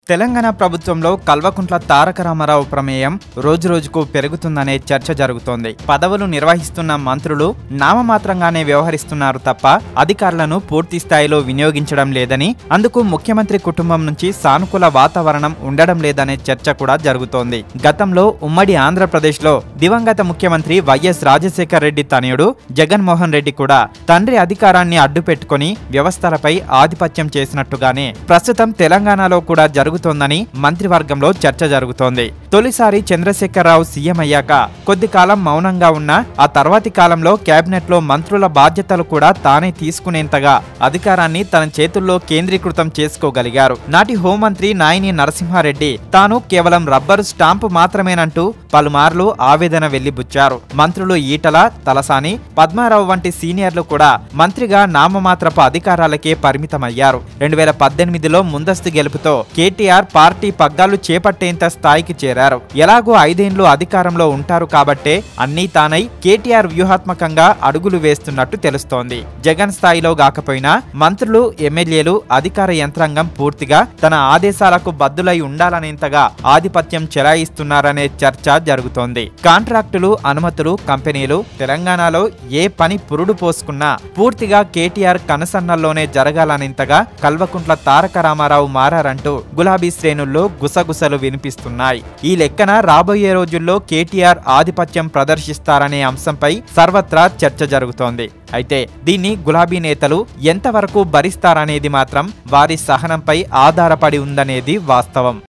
తెలంగాణ ప్రభుత్వంలో కల్వకుంట్ల తారక రామారావు ప్రమేయం రోజురోజుకు పెరుగుతుందనే చర్చ జరుగుతోంది పదవులు నిర్వహిస్తున్న మంత్రులు నామమాత్రంగానే వ్యవహరిస్తున్నారు తప్ప అధికారులను పూర్తి స్థాయిలో వినియోగించడం లేదని అందుకు ముఖ్యమంత్రి కుటుంబం నుంచి సానుకూల వాతావరణం ఉండడం లేదనే చర్చ కూడా జరుగుతోంది గతంలో ఉమ్మడి ఆంధ్రప్రదేశ్లో దివంగత ముఖ్యమంత్రి వైఎస్ రాజశేఖర్ రెడ్డి తనయుడు జగన్మోహన్ రెడ్డి కూడా తండ్రి అధికారాన్ని అడ్డుపెట్టుకుని వ్యవస్థలపై ఆధిపత్యం చేసినట్టుగానే ప్రస్తుతం తెలంగాణలో కూడా జరుగుతోందని మంత్రివర్గంలో చర్చ జరుగుతోంది తొలిసారి చంద్రశేఖరరావు సీఎం అయ్యాక కొద్ది కాలం మౌనంగా ఉన్న ఆ తర్వాతి కాలంలో కేబినెట్ లో మంత్రుల బాధ్యతలు కూడా తానే తీసుకునేంతగా అధికారాన్ని తన చేతుల్లో కేంద్రీకృతం చేసుకోగలిగారు నాటి హోంమంత్రి నాయిని నరసింహారెడ్డి తాను కేవలం రబ్బరు స్టాంపు మాత్రమేనంటూ పలుమార్లు ఆవేదన వెళ్లిబుచ్చారు మంత్రులు ఈటల తలసాని పద్మారావు వంటి సీనియర్లు కూడా మంత్రిగా నామమాత్రపు అధికారాలకే పరిమితమయ్యారు రెండు వేల పద్దెనిమిదిలో ముందస్తు గెలుపుతో కేటీఆర్ పార్టీ పగ్గాలు చేపట్టేంత స్థాయికి చేరారు ఎలాగో ఐదేండ్లు అధికారంలో ఉంటారు కాబట్టే అన్నీ తానై కేటీఆర్ వ్యూహాత్మకంగా అడుగులు వేస్తున్నట్టు తెలుస్తోంది జగన్ స్థాయిలో కాకపోయినా మంత్రులు ఎమ్మెల్యేలు అధికార యంత్రాంగం పూర్తిగా తన ఆదేశాలకు బద్దులై ఉండాలనేంతగా ఆధిపత్యం చెలాయిస్తున్నారనే చర్చ జరుగుతోంది కాంట్రాక్టులు అనుమతులు కంపెనీలు తెలంగాణలో ఏ పని పురుడు పోసుకున్నా పూర్తిగా కేటీఆర్ కనసన్నల్లోనే జరగాలనేంతగా కల్వకుంట్ల తారక రామారావు మారారంటూ గులాబీ శ్రేణుల్లో గుసగుసలు వినిపిస్తున్నాయి ఈ లెక్కన రాబోయే రోజుల్లో కేటీఆర్ ఆధిపత్యం ప్రదర్శిస్తారనే అంశంపై సర్వత్రా చర్చ జరుగుతోంది అయితే దీన్ని గులాబీ నేతలు ఎంతవరకు భరిస్తారనేది మాత్రం వారి సహనంపై ఆధారపడి ఉందనేది వాస్తవం